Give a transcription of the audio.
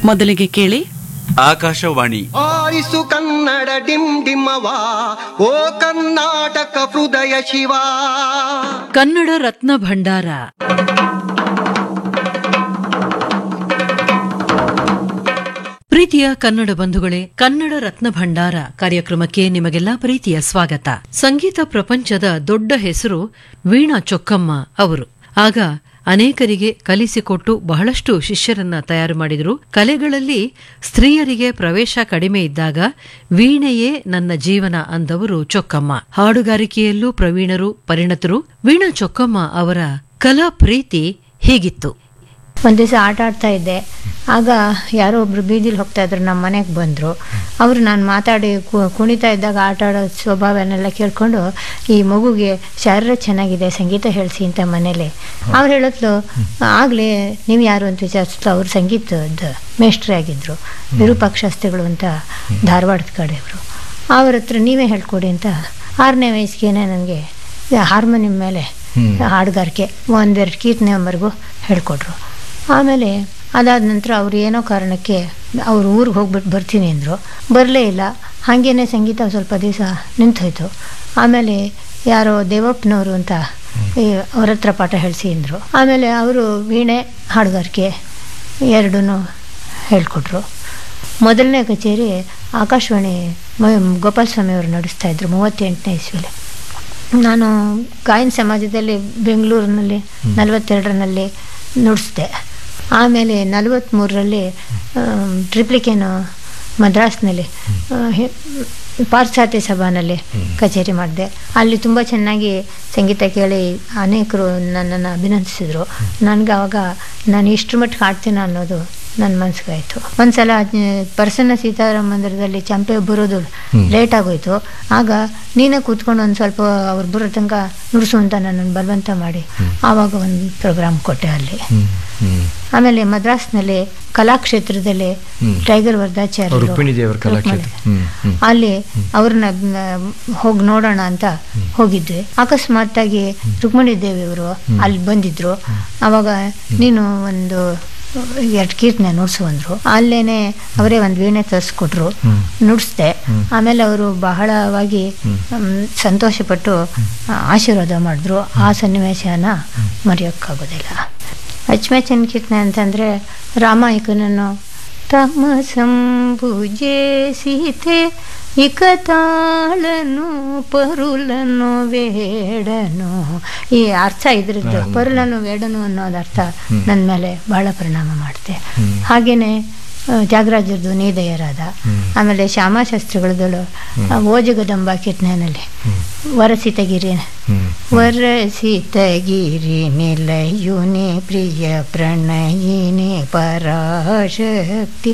ಮೊದಲಿಗೆ ಕೇಳಿ ಆಕಾಶವಾಣಿ ಆರಿಸು ಕನ್ನಡ ಡಿಮ್ ಡಿಮ್ಮವ ಓ ಕರ್ನಾಟಕ ಹೃದಯ ಶಿವ ಕನ್ನಡ ರತ್ನ ಭಂಡಾರ ಪ್ರೀತಿಯ ಕನ್ನಡ ಬಂಧುಗಳೇ ಕನ್ನಡ ರತ್ನ ಭಂಡಾರ ಕಾರ್ಯಕ್ರಮಕ್ಕೆ ನಿಮಗೆಲ್ಲ ಪ್ರೀತಿಯ ಸ್ವಾಗತ ಸಂಗೀತ ಪ್ರಪಂಚದ ದೊಡ್ಡ ಹೆಸರು ವೀಣಾ ಚೊಕ್ಕಮ್ಮ ಅವರು ಆಗ ಅನೇಕರಿಗೆ ಕಲಿಸಿಕೊಟ್ಟು ಬಹಳಷ್ಟು ಶಿಷ್ಯರನ್ನ ತಯಾರು ಮಾಡಿದರು ಕಲೆಗಳಲ್ಲಿ ಸ್ತ್ರೀಯರಿಗೆ ಪ್ರವೇಶ ಕಡಿಮೆ ಇದ್ದಾಗ ವೀಣೆಯೇ ನನ್ನ ಜೀವನ ಅಂದವರು ಚೊಕ್ಕಮ್ಮ ಹಾಡುಗಾರಿಕೆಯಲ್ಲೂ ಪ್ರವೀಣರು ಪರಿಣತರು ವೀಣಾ ಚೊಕ್ಕಮ್ಮ ಅವರ ಕಲಾ ಪ್ರೀತಿ ಹೀಗಿತ್ತು ಒಂದು ದಿವಸ ಆಟ ಆಡ್ತಾ ಇದ್ದೆ ಆಗ ಯಾರೋ ಒಬ್ರು ಬೀದಿಲಿ ಹೋಗ್ತಾ ಇದ್ರು ನಮ್ಮ ಮನೆಗೆ ಬಂದರು ಅವರು ನಾನು ಮಾತಾಡಿ ಕು- ಕುಣಿತಾ ಇದ್ದಾಗ ಆಟ ಆಡೋ ಸ್ವಭಾವನೆಲ್ಲ ಕೇಳ್ಕೊಂಡು ಈ ಮಗುಗೆ ಶಾರೀರ ಚೆನ್ನಾಗಿದೆ ಸಂಗೀತ ಹೇಳಿಸಿ ಅಂತ ಮನೇಲಿ ಅವ್ರು ಹೇಳಿದ್ಲು ಆಗಲೇ ನೀವು ಯಾರು ಅಂತ ವಿಚಾರಿಸ್ತು ಅವ್ರು ಸಂಗೀತದ ಮೇಷ್ಟ್ರೇ ಆಗಿದ್ದರು ವಿರೂಪಾಕ್ಷಾಸ್ತ್ರಿಗಳು ಅಂತ ಧಾರವಾಡದ ಕಡೆಯವರು ಅವ್ರ ಹತ್ರ ನೀವೇ ಹೇಳ್ಕೊಡಿ ಅಂತ ಆರನೇ ವಯಸ್ಸಿಗೆ ನನಗೆ ಹಾರ್ಮೋನಿಯಂ ಮೇಲೆ ಹಾಡುಗಾರಿಕೆ ಒಂದೆರಡು ಕೀರ್ತನೆವರೆಗೂ ಹೇಳ್ಕೊಟ್ರು ಆಮೇಲೆ ಅದಾದ ನಂತರ ಅವ್ರು ಏನೋ ಕಾರಣಕ್ಕೆ ಅವ್ರ ಊರಿಗೆ ಹೋಗ್ಬಿಟ್ಟು ಬರ್ತೀನಿ ಅಂದರು ಬರಲೇ ಇಲ್ಲ ಹಾಗೇನೆ ಸಂಗೀತ ಸ್ವಲ್ಪ ದಿವಸ ನಿಂತೋಯ್ತು ಆಮೇಲೆ ಯಾರೋ ದೇವಪ್ಪನವರು ಅಂತ ಈ ಅವ್ರ ಹತ್ರ ಪಾಠ ಹೇಳಿಸಿ ಅಂದರು ಆಮೇಲೆ ಅವರು ವೀಣೆ ಹಾಡುಗಾರಿಕೆ ಎರಡೂ ಹೇಳ್ಕೊಟ್ರು ಮೊದಲನೇ ಕಚೇರಿ ಆಕಾಶವಾಣಿ ಮ- ಗೋಪಾಲ ಸ್ವಾಮಿ ಅವರು ನಡೆಸ್ತಾ ಇದ್ರು ಮೂವತ್ತೆಂಟನೇ ಇಸ್ವಿಲಿ ನಾನು ಗಾಯನ ಸಮಾಜದಲ್ಲಿ ಬೆಂಗಳೂರಿನಲ್ಲಿ ನಲವತ್ತೆರಡರಲ್ಲಿ ನುಡಿಸ್ದೆ ಆಮೇಲೆ ನಲವತ್ತ್ಮೂರರಲ್ಲಿ ಟ್ರಿಪ್ಲಿಕೇನು ಮದ್ರಾಸ್ನಲ್ಲಿ ಆ, ಹೆ- ಪಾಶ್ಚಾತ್ಯ ಸಭಾನಲ್ಲಿ ಕಚೇರಿ ಮಾಡಿದೆ ಅಲ್ಲಿ ತುಂಬ ಚೆನ್ನಾಗಿ ಸಂಗೀತ ಕೇಳಿ ಅನೇಕರು ನನ್ನನ್ನು ಅಭಿನಂದಿಸಿದರು ನನಗೆ ಆವಾಗ ನಾನು ಇಷ್ಟರ ಮಟ್ಟಿಗೆ ಹಾಡ್ತೀನಿ ಅನ್ನೋದು ನನ್ನ ಮನಸ್ಸಿಗಾಯಿತು ಒಂದ್ಸಲ ಅದ್ನ ಪ್ರಸನ್ನ ಸೀತಾರಾಮ ಮಂದಿರದಲ್ಲಿ ಚಂಪೆ ಬರೋದು ಲೇಟ್ ಆಗೋಯ್ತು ಆಗ ನೀನೇ ಕೂತ್ಕೊಂಡು ಒಂದು ಸ್ವಲ್ಪ ಅವ್ರು ಬರೋ ತನಕ ನುಡಿಸು ಅಂತ ನನ್ನನ್ನು ಬಲವಂತ ಮಾಡಿ ಆವಾಗ ಒಂದು ಪ್ರೋಗ್ರಾಮ್ ಕೊಟ್ಟೆ ಅಲ್ಲಿ ಆಮೇಲೆ ಮದ್ರಾಸ್ನಲ್ಲಿ ಕಲಾಕ್ಷೇತ್ರದಲ್ಲಿ ಟೈಗರ್ ವರ್ಧಾಚಾರ್ಯ ರುಕ್ಮಿಣಿ ದೇವರ ಕಲಾಕ್ಷೇತ್ರ. ಹ್ಮ್, ಹ್ಮ್. ಅಲ್ಲಿ ಅವ್ರನ್ನ ಹೋಗಿ ನೋಡೋಣ ಅಂತ ಹೋಗಿದ್ವಿ ಅಕಸ್ಮಾತ್ತಾಗಿ ರುಕ್ಮಿಣಿ ದೇವಿಯವರು ಅಲ್ಲಿ ಬಂದಿದ್ರು ಅವಾಗ ನೀನು ಒಂದು ಎರಡು ಕೀರ್ತನೆ ನುಡ್ಸು ಅಂದ್ರು ಅಲ್ಲೇನೆ ಅವರೇ ಒಂದು ವೀಣೆ ತರಿಸ್ಕೊಟ್ರು ನುಡಿಸ್ದೆ ಆಮೇಲೆ ಅವರು ಬಹಳವಾಗಿ ಮ್, ಸಂತೋಷಪಟ್ಟು ಆ, ಆಶೀರ್ವಾದ ಮಾಡಿದ್ರು ಆ ಸನ್ನಿವೇಶನ ಮರೆಯೋಕ್ಕಾಗೋದಿಲ್ಲ ಅಚ್ಚಮೆಚ್ಚಿನ ಕೀರ್ತನೆ ಅಂತಂದರೆ ರಾಮಾಯಕನನ್ನು ತಮ ಸಂಭುಜೆ ಸೀತೆ ಇಕ ತಾಳನು ಪರುಲನು ವೇಡನು ಈ ಅರ್ಥ ಇದ್ರದ್ದು ಪರುಲನು ವೇಡನು ಅನ್ನೋದು ಅರ್ಥ ನನ್ನ ಮೇಲೆ ಬಹಳ ಪರಿಣಾಮ ಮಾಡುತ್ತೆ ಹಾಗೇನೆ ಆ, ತ್ಯಾಗರಾಜರದು ನೀದಯರಾದ ಆಮೇಲೆ ಶ್ಯಾಮಾಶಾಸ್ತ್ರಿಗಳದಳು ಓಜಗದಂಬ ಕೀರ್ತನೆಯಲ್ಲಿ ವರಸಿತಗಿರಿ ವರಸಿತಗಿರಿ ನಿಲಯುನಿ ಪ್ರಿಯ ಪ್ರಣಯಿನಿ ಪರಾಶಕ್ತಿ